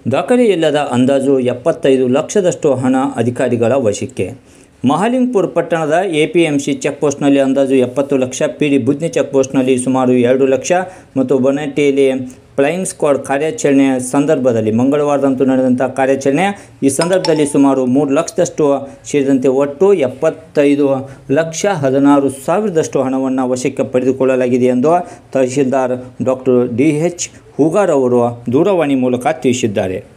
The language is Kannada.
ದಾಖಲೆಯಿಲ್ಲದ ಅಂದಾಜು ಎಪ್ಪತ್ತೈದು ಲಕ್ಷದಷ್ಟು ಹಣ ಅಧಿಕಾರಿಗಳ ವಶಕ್ಕೆ ಮಹಾಲಿಂಗ್ಪುರ ಪಟ್ಟಣದ ಎಪಿಎಂಸಿ ಚೆಕ್ಪೋಸ್ಟ್ನಲ್ಲಿ ಅಂದಾಜು ಎಪ್ಪತ್ತು ಲಕ್ಷ ಪಿ ಡಿ ಬುದ್ನಿ ಚೆಕ್ಪೋಸ್ಟ್ನಲ್ಲಿ ಸುಮಾರು ಎರಡು ಲಕ್ಷ ಮತ್ತು ಬೊನಟ್ಟಿಯಲ್ಲಿ ಫ್ಲೈಯಿಂಗ್ ಸ್ಕ್ವಾಡ್ ಕಾರ್ಯಾಚರಣೆಯ ಸಂದರ್ಭದಲ್ಲಿ ಮಂಗಳವಾರದಂದು ನಡೆದಂಥ ಕಾರ್ಯಾಚರಣೆ ಈ ಸಂದರ್ಭದಲ್ಲಿ ಸುಮಾರು ಮೂರು ಲಕ್ಷದಷ್ಟು ಸೇರಿದಂತೆ ಒಟ್ಟು ಎಪ್ಪತ್ತೈದು ಲಕ್ಷ ಹದಿನಾರು ಸಾವಿರದಷ್ಟು ಹಣವನ್ನು ವಶಕ್ಕೆ ಪಡೆದುಕೊಳ್ಳಲಾಗಿದೆ ಎಂದು tahsildar doctor D H Hugar ಅವರು ದೂರವಾಣಿ ಮೂಲಕ ತಿಳಿಸಿದ್ದಾರೆ